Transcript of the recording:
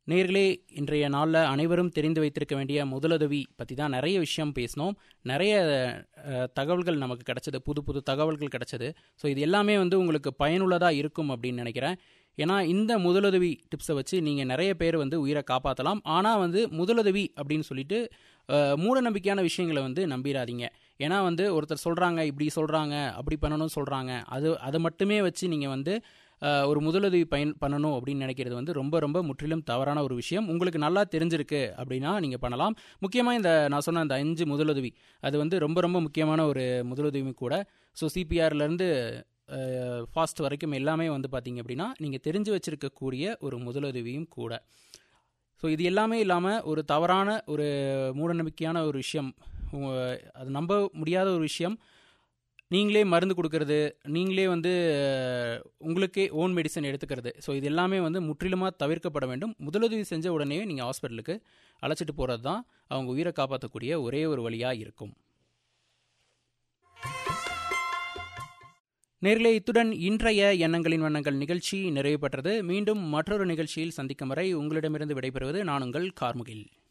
நேர்களே இன்றைய நாளில் அனைவரும் தெரிந்து வைத்திருக்க வேண்டிய முதலுதவி பற்றி தான் நிறைய விஷயம் பேசினோம் நிறைய அஹ், தகவல்கள் நமக்கு கிடைச்சது புது புது தகவல்கள் கிடைச்சது ஸோ இது எல்லாமே வந்து உங்களுக்கு பயனுள்ளதாக இருக்கும் அப்படின்னு நினைக்கிறேன் ஏன்னா இந்த முதலுதவி டிப்ஸை வச்சு நீங்கள் நிறைய பேர் வந்து உயிரை காப்பாற்றலாம் ஆனால் வந்து முதலுதவி அப்படின்னு சொல்லிட்டு அஹ், மூட நம்பிக்கையான விஷயங்களை வந்து நம்பிடாதீங்க ஏன்னா வந்து ஒருத்தர் சொல்கிறாங்க இப்படி சொல்கிறாங்க அப்படி பண்ணணும் சொல்கிறாங்க அது அதை மட்டுமே வச்சு நீங்கள் வந்து அஹ், ஒரு முதலுதவி பயன் பண்ணணும் அப்படின்னு நினைக்கிறது வந்து ரொம்ப ரொம்ப முற்றிலும் தவறான ஒரு விஷயம் உங்களுக்கு நல்லா தெரிஞ்சிருக்கு அப்படின்னா நீங்கள் பண்ணலாம் முக்கியமாக இந்த நான் சொன்ன அந்த அஞ்சு முதலுதவி அது வந்து ரொம்ப ரொம்ப முக்கியமான ஒரு முதலுதவி கூட ஸோ சிபிஆர்லேருந்து ஃபாஸ்ட் வரைக்கும் எல்லாமே வந்து பார்த்தீங்க அப்படின்னா நீங்கள் தெரிஞ்சு வச்சிருக்கக்கூடிய ஒரு முதலுதவியும் கூட ஸோ இது எல்லாமே இல்லாமல் ஒரு தவறான ஒரு மூடநம்பிக்கையான ஒரு விஷயம் உங்க- அது நம்ப முடியாத ஒரு விஷயம் நீங்களே மருந்து கொடுக்கறது நீங்களே வந்து அஹ், உங்களுக்கே ஓன் மெடிசன் எடுத்துக்கிறது ஸோ இது எல்லாமே வந்து முற்றிலுமாக தவிர்க்கப்பட வேண்டும் முதலுதவி செஞ்ச உடனே நீங்கள் ஹாஸ்பிட்டலுக்கு அழைச்சிட்டு போகிறது தான் அவங்க உயிரை காப்பாற்றக்கூடிய ஒரே ஒரு வழியாக இருக்கும் நேர்களே இத்துடன் இன்றைய எண்ணங்களின் வண்ணங்கள் நிகழ்ச்சி நிறைவு பெற்றது மீண்டும் மற்றொரு நிகழ்ச்சியில் சந்திக்கும் வரை உங்களிடமிருந்து விடைபெறுவது நான் உங்கள் கார்முகில்